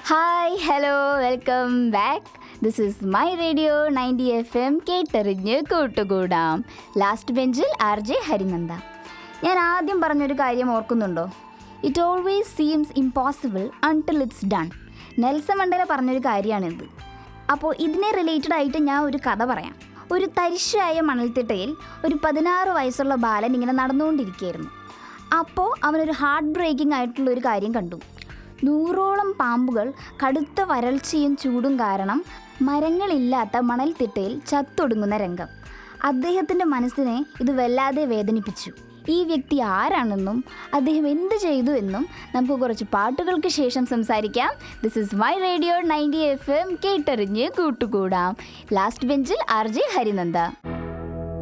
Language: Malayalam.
hi hello welcome back this is my radio ninety F M കേട്ടെറിഞ്ഞ് കൂട്ടുകൂടാം ലാസ്റ്റ് ബെഞ്ചിൽ ആർ ജെ ഹരിനന്ദ ഞാൻ ആദ്യം പറഞ്ഞൊരു കാര്യം ഓർക്കുന്നുണ്ടോ it always seems impossible until it's done Nelson Mandela പറഞ്ഞൊരു കാര്യമാണിത് അപ്പോൾ ഇതിനെ റിലേറ്റഡ് ആയിട്ട് ഞാൻ ഒരു കഥ പറയാം ഒരു തരിശായ മണൽത്തിട്ടയിൽ ഒരു പതിനാറ് വയസ്സുള്ള ബാലൻ ഇങ്ങനെ നടന്നുകൊണ്ടിരിക്കുകയായിരുന്നു അപ്പോൾ അവനൊരു ഹാർട്ട് ബ്രേക്കിംഗ് ആയിട്ടുള്ള ഒരു കാര്യം കണ്ടു നൂറോളം പാമ്പുകൾ കടുത്ത വരൾച്ചയും ചൂടും കാരണം മരങ്ങളില്ലാത്ത മണൽത്തിട്ടയിൽ ചത്തൊടുങ്ങുന്ന രംഗം അദ്ദേഹത്തിൻ്റെ മനസ്സിനെ ഇത് വല്ലാതെ വേദനിപ്പിച്ചു ഈ വ്യക്തി ആരാണെന്നും അദ്ദേഹം എന്ത് ചെയ്തു എന്നും നമുക്ക് കുറച്ച് പാട്ടുകൾക്ക് ശേഷം സംസാരിക്കാം this is my radio ninety F M കേട്ടറിഞ്ഞ് കൂട്ടുകൂടാം ലാസ്റ്റ് ബെഞ്ചിൽ ആർ ജെ ഹരിനന്ദ